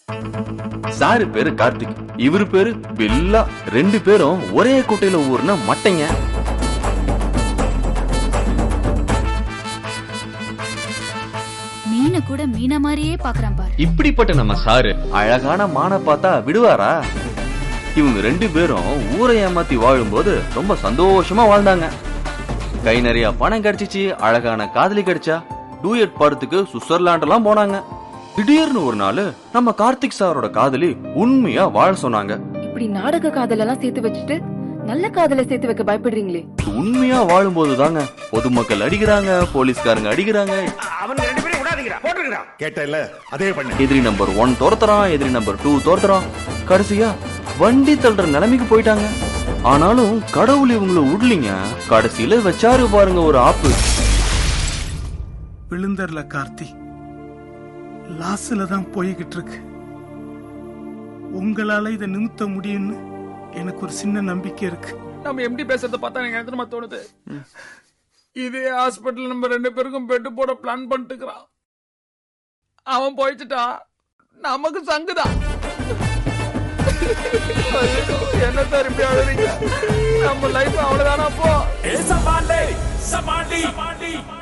sir பேரு கார்த்திக் இவரு பேரு பில்லா ரெண்டு பேரும் ஒரே குட்டையில ஊர்ன மட்டைங்க மீனை கூட மீன மாதிரியே பாக்குறான் பாரு இப்படிப்பட்ட நம்ம சாரு அழகான மானை பார்த்தா விடுவாரா இவங்க ரெண்டு பேரும் ஊரை ஏமாத்தி வாழும்போது ரொம்ப சந்தோஷமா வாழ்ந்தாங்க கை நிறைய பணம் கிடைச்சிச்சு அழகான காதலி கிடைச்சா டூயட் பாடத்துக்கு சுவிட்சர்லாண்ட் எல்லாம் போனாங்க திடீர்னு ஒரு நாள் நம்ம கார்த்திக் சாரோட காதலி உண்மையா வாழ சொன்னாங்க இப்படி நாடக காதல் எல்லாம் சேர்த்து வச்சுட்டு நல்ல காதலை சேர்த்து வைக்க பயப்படுறீங்களே உண்மையா வாழும்போது தாங்க பொதுமக்கள் அடிக்கிறாங்க போலீஸ்காரங்க அடிக்கிறாங்க அவனுக்கு ரெண்டு பேரும் விடாதீங்கடா போட்டுருக்கா கேட்டல அதே பண்ணு எதிரி நம்பர் ஒன் துரத்துறான் எதிரி நம்பர் டூ துரத்துறான் கடைசியா வண்டி தள்ளுற நிலைமைக்கு போயிட்டாங்க ஆனாலும் கடவுள் இவங்களை விடலிங்க கடைசியில வச்சாரு பாருங்க ஒரு ஆப்பு விழுந்தர்ல கார்த்தி லாஸ்ல தான் போய்கிட்டு இருக்கு உங்களால இதை நிமித்த முடியும்னு எனக்கு ஒரு சின்ன நம்பிக்கை இருக்கு நம்ம எம்டி பேசுறத பார்த்தா எனக்கு எத்தனை தோணுது இதே ஹாஸ்பிட்டல் நம்ம ரெண்டு பேருக்கும் பெட்டு போட பிளான் பண்ணிட்டு இருக்கிறான் அவன் போயிட்டுட்டா நமக்கு சங்குதான் ஐயோ, என்ன சார் இப்படி அழுறீங்க நம்ம லைஃப் அவ்வளவுதானா அப்போ சமாளி சமாளி